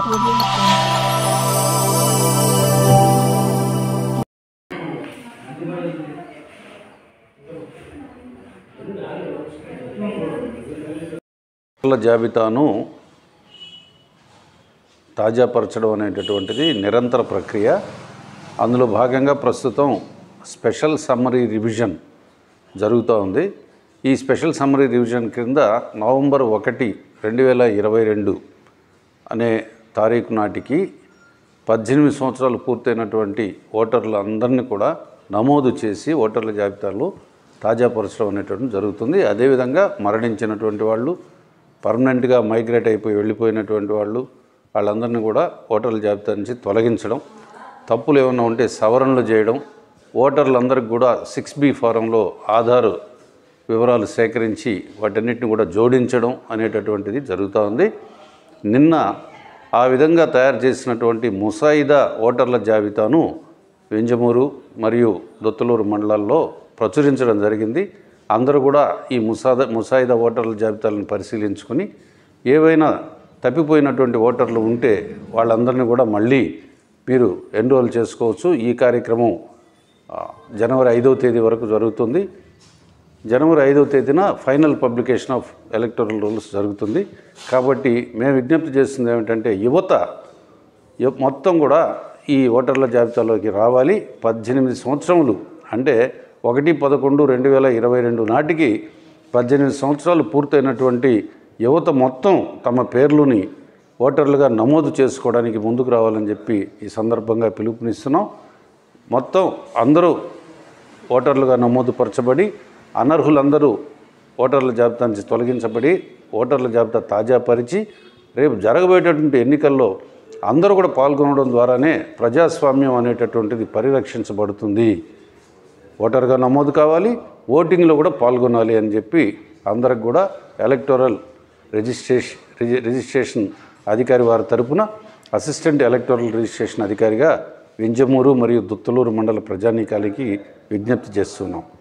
ఓటర్ల జాబితాను తాజాపరచడం అనేటటువంటిది నిరంతర ప్రక్రియ అందులో భాగంగా ప్రస్తుతం స్పెషల్ సమ్మరీ రివిజన్ జరుగుతూ ఉంది ఈ స్పెషల్ సమ్మరీ రివిజన్ కింద నవంబర్ ఒకటి రెండు వేల ఇరవై రెండు అనే తారీఖు నాటికి పద్దెనిమిది సంవత్సరాలు పూర్తయినటువంటి ఓటర్లు అందరినీ కూడా నమోదు చేసి ఓటర్ల జాబితాలో తాజాపరచడం అనేటువంటి జరుగుతుంది అదేవిధంగా మరణించినటువంటి వాళ్ళు పర్మనెంట్గా మైగ్రేట్ అయిపోయి వెళ్ళిపోయినటువంటి వాళ్ళు వాళ్ళందరినీ కూడా ఓటర్ల జాబితా నుంచి తొలగించడం తప్పులు ఏమైనా ఉంటే సవరణలు చేయడం ఓటర్లందరికీ కూడా సిక్స్ బి ఫారంలో ఆధార్ వివరాలు సేకరించి వాటన్నిటిని కూడా జోడించడం అనేటటువంటిది జరుగుతూ ఉంది నిన్న ఆ విధంగా తయారు చేసినటువంటి ముసాయిదా ఓటర్ల జాబితాను వెంజమూరు మరియు దొత్తలూరు మండలాల్లో ప్రచురించడం జరిగింది అందరూ కూడా ఈ ముసాద ముసాయిదా ఓటర్ల జాబితాలను పరిశీలించుకొని ఏవైనా తప్పిపోయినటువంటి ఓటర్లు ఉంటే వాళ్ళందరినీ కూడా మళ్ళీ మీరు ఎన్రోల్ చేసుకోవచ్చు ఈ కార్యక్రమం ఆ, జనవరి ఐదవ తేదీ వరకు జరుగుతుంది జనవరి ఐదవ తేదీన final publication of electoral rolls జరుగుతుంది కాబట్టి మేము విజ్ఞప్తి చేస్తుంది ఏమిటంటే యువత యు- మొత్తం కూడా ఈ ఓటర్ల జాబితాలోకి రావాలి పద్దెనిమిది సంవత్సరములు అంటే ఒకటి పదకొండు రెండు వేల ఇరవై రెండు నాటికి పద్దెనిమిది సంవత్సరాలు పూర్తయినటువంటి యువత మొత్తం తమ పేర్లుని ఓటర్లుగా నమోదు చేసుకోవడానికి ముందుకు రావాలని చెప్పి ఈ సందర్భంగా పిలుపునిస్తున్నాం మొత్తం అందరూ ఓటర్లుగా నమోదుపరచబడి అనర్హులందరూ ఓటర్ల జాబితా నుంచి తొలగించబడి ఓటర్ల జాబితా తాజాపరిచి రేపు జరగబోయేటటువంటి ఎన్నికల్లో అందరూ కూడా పాల్గొనడం ద్వారానే ప్రజాస్వామ్యం అనేటటువంటిది పరిరక్షించబడుతుంది ఓటర్గా నమోదు కావాలి ఓటింగ్లో కూడా పాల్గొనాలి అని చెప్పి అందరికి కూడా ఎలక్టోరల్ రిజిస్ట్రేషన్ రిజిస్ట్రేషన్ అధికారి వారి తరపున అసిస్టెంట్ ఎలక్టోరల్ రిజిస్ట్రేషన్ అధికారిగా వింజమూరు మరియు దుత్తలూరు మండల ప్రజానీకాలకి విజ్ఞప్తి చేస్తున్నాం